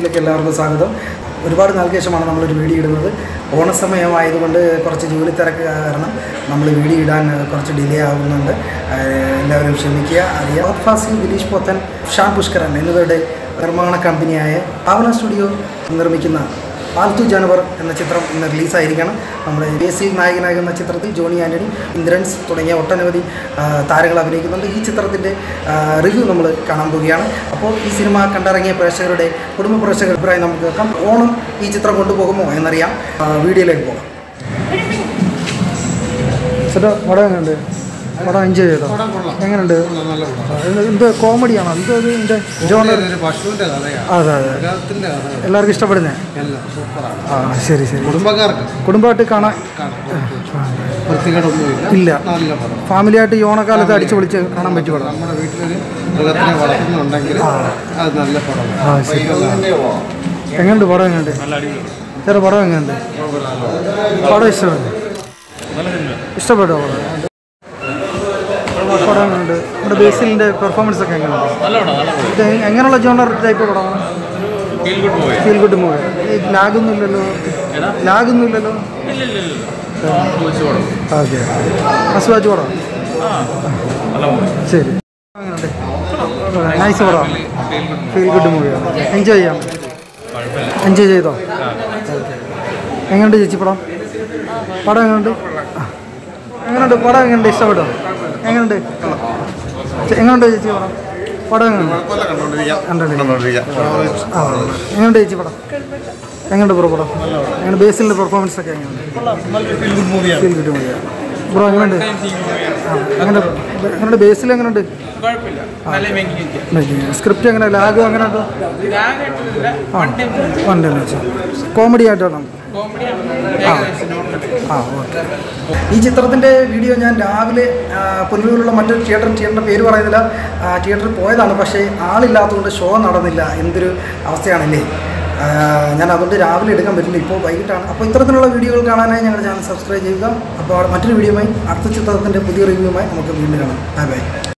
വീഡിയോയിലേക്ക് എല്ലാവർക്കും സ്വാഗതം ഒരുപാട് നാൾക്ക് ശേഷമാണ് നമ്മളൊരു വീഡിയോ ഇടുന്നത് ഓണസമയമായതുകൊണ്ട് കുറച്ച് ജോലി തിരക്ക് കാരണം നമ്മൾ വീഡിയോ ഇടാൻ കുറച്ച് ഡിലേ ആകുന്നുണ്ട് ഏഹ് എല്ലാവരും ക്ഷമിക്കുക അറിയാം ഫാസിൽ ദിലീഷ് പോത്തൻ ഷാം പുഷ്കരൻ എന്നിവരുടെ നിർമ്മാണ കമ്പനിയായ പാവന സ്റ്റുഡിയോ നിർമ്മിക്കുന്ന പാൽത്തു ജാനവർ എന്ന ചിത്രം ഇന്ന് റിലീസായിരിക്കണം നമ്മുടെ ബേസിൽ നായകനാകുന്ന ചിത്രത്തിൽ ജോണി ആൻ്റണി ഇന്ദ്രൻസ് തുടങ്ങിയ ഒട്ടനവധി ആ, താരങ്ങൾ അഭിനയിക്കുന്നുണ്ട് ഈ ചിത്രത്തിൻ്റെ റിവ്യൂ നമ്മൾ കാണാൻ പോവുകയാണ് അപ്പോൾ ഈ സിനിമ കണ്ടിറങ്ങിയ പ്രേക്ഷകരുടെ കുടുംബ പ്രേക്ഷകരുടെ അഭിപ്രായം നമുക്ക് കേൾക്കാം ഓണം ഈ ചിത്രം കൊണ്ടുപോകുമോ എന്നറിയാം ആ, വീഡിയോയിലേക്ക് പോകാം ചേട്ടാ പടം എങ്ങനെയുണ്ട് പടം എൻജോയ് ചെയ്തോ എങ്ങനെയുണ്ട് എന്ത് കോമഡിയാണോ എന്തോ ഇതിൻ്റെ ജോണർ ഒരു പശുവിന്റെ കഥയാണ് അതെ അതെ മൃഗത്തിന്റെ കഥ എല്ലാവർക്കും ഇഷ്ടപ്പെടുന്നേ എല്ലാം സൂപ്പറാണ് ആ ശരി ശരി കുടുംബക്കാർക്ക് കുടുംബമായിട്ട് കാണാൻ വൃത്തികേടൊന്നുമില്ല ഇല്ല നല്ല പടം ഫാമിലിയായിട്ട് ഈ ഓണക്കാലത്ത് അടിച്ചു പൊളിച്ച് കാണാൻ പറ്റും പടം നമ്മുടെ വീട്ടിലൊരു മൃഗത്തിനെ വളർത്തുന്നുണ്ടെങ്കിൽ അത് നല്ല പടമാണ് ആ ശരി എങ്ങനെയുണ്ട് പടം എങ്ങനെയുണ്ട് ചേട്ടാ പടം എങ്ങനെയുണ്ട് പടം ഇഷ്ടപ്പെട്ടു ഇഷ്ടപ്പെട്ടോ പടം പടം എങ്ങനെയുണ്ട് നമ്മുടെ ബേസിലിൻ്റെ പെർഫോമൻസ് ഒക്കെ എങ്ങനെയുണ്ട് ഇത് എങ്ങനെയുള്ള ജോണർ ടൈപ്പ് പടമാണ് ഫീൽ ഗുഡ് മൂവി ഈ ലാഗൊന്നും ഇല്ലല്ലോ ലാഗൊന്നും ഇല്ലല്ലോ ഓക്കെ അസുവാജ് പടം ശരി നൈസ് പടം ഫീൽ ഗുഡ് മൂവിയാണ് എൻജോയ് ചെയ്യാം എൻജോയ് ചെയ്തോ ഓക്കെ എങ്ങനെയുണ്ട് ചേച്ചി പടം പടം എങ്ങനെയുണ്ട് ആ. എങ്ങനെയുണ്ട് പടം എങ്ങനെയുണ്ട് ഇഷ്ടപ്പെട്ടോ എങ്ങനെയുണ്ട് ചെ- എങ്ങനെയുണ്ട് ചേച്ചി പടം പടം എങ്ങനെയുണ്ട് കണ്ടോണ്ടിരിക്കാം. ആ എങ്ങനെയുണ്ട് ചേച്ചി പടം എങ്ങനെയുണ്ട് ബ്രോ പടം എങ്ങനെ ബേസിലിൻ്റെ പെർഫോമൻസ് ഒക്കെ എങ്ങനെയുണ്ട് ഫീൽ ഗുഡ് മൂവിയാണ് ബ്രോ എങ്ങനെയുണ്ട് ആ, എങ്ങനെയുണ്ട് എങ്ങനെയുണ്ട് ബേസിൽ എങ്ങനെയുണ്ട് സ്ക്രിപ്റ്റ് എങ്ങനെ ലാഗ് അങ്ങനെ ഉണ്ടോ ആ വൺ ടൈം വെച്ച് കോമഡി ആയിട്ടാണ് ആ ആ ഓക്കെ ഈ ചിത്രത്തിൻ്റെ വീഡിയോ ഞാൻ രാവിലെ ആ, പുനലൂരിലുള്ള മറ്റൊരു തിയേറ്റർ തിയേറ്ററിൻ്റെ പേര് പറയുന്നില്ല ആ, തിയേറ്ററിൽ പോയതാണ് പക്ഷേ ആളില്ലാത്തതുകൊണ്ട് ഷോ നടന്നില്ല എന്തൊരു അവസ്ഥയാണല്ലേ ആ, ഞാൻ അതുകൊണ്ട് രാവിലെ എടുക്കാൻ പറ്റില്ല ഇപ്പോൾ വൈകിട്ടാണ് അപ്പോൾ ഇത്തരത്തിലുള്ള വീഡിയോകൾ കാണാനായി ഞങ്ങളുടെ ചാനൽ സബ്സ്ക്രൈബ് ചെയ്യുക അപ്പോൾ മറ്റൊരു വീഡിയോയുമായി അടുത്ത ചിത്രത്തിൻ്റെ പുതിയ റിവ്യൂമായി നമുക്ക് വീണ്ടും കാണാം ബൈ ബൈ